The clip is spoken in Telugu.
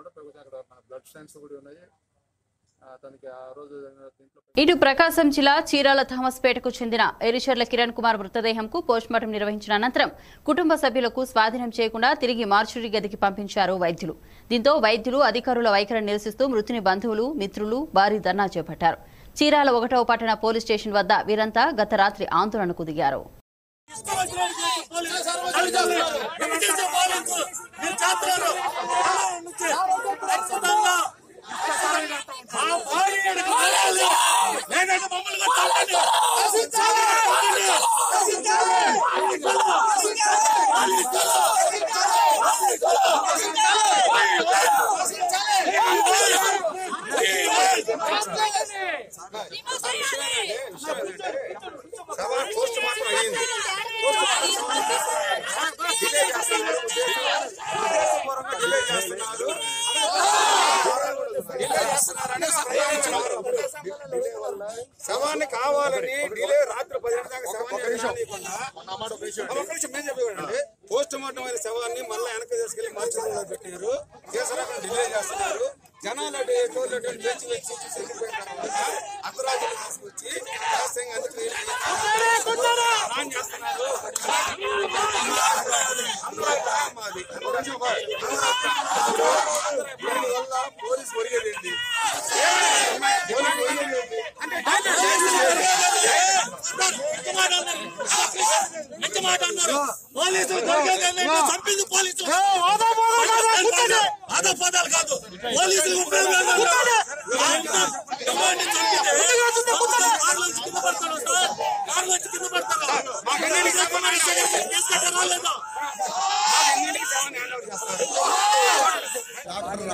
ఉన్నాడు కాకపోతే అక్కడ మన బ్లడ్ స్టైన్స్ కూడా ఉన్నాయి ఆ, అతనికి ఆ రోజు దీంట్లో ఇటు ప్రకాశం జిల్లా చీరాల థామస్పేటకు చెందిన ఎరిచర్ల కిరణ్ కుమార్ మృతదేహంకు పోస్టుమార్టం నిర్వహించిన అనంతరం కుటుంబ సభ్యులకు స్వాధీనం చేయకుండా తిరిగి మార్చురీ గదికి పంపించారు వైద్యులు దీంతో వైద్యులు అధికారుల వైఖరిని నిరసిస్తూ మృతుని బంధువులు మిత్రులు భారీ ధర్నా చేపట్టారు చీరాల ఒకటవ పట్టణ పోలీస్ స్టేషన్ వద్ద వీరంతా గత రాత్రి ఆందోళనకు దిగారు సవాల్ పోస్ట్ మార్టం అయ్యింది డిలే చేస్తున్నారు ఉద్దేశపూర్వకంగా డిలే చేస్తున్నారు డిలే చేస్తున్నారని స్పందించినారు. శవాన్ని కావాలని డిలే రాత్రి పదిహేను దాకా శవాన్ని రానివ్వకుండా ఒక నిమిషం నేను చెప్పేవాడండి పోస్ట్ మార్టం అయిన శవాన్ని మళ్ళీ వెనక్కి తీసుకెళ్లి మార్చులో పెట్టారు కేసులకు డిలే చేస్తున్నారు జనాలు అటు టోల్ అటు ఇటు వేచి వేచి చూసి వెళ్ళిపోయిన తర్వాత అర్ధరాత్రులు తీసుకొచ్చి రహస్యంగా అందుకు రాన్ చేస్తున్నారు మాది వల్ల పోలీసు ఒరిగేదండి పోలీసులు దొరికేది చంపింది పోలీసులు ఆదా పదాలు కాదు పోలీసులు ఉపయోగం కార్లు వచ్చి కింద పడతారు సార్ కార్లు వచ్చి కింద పడతారు తీసుకుంటారా లేదా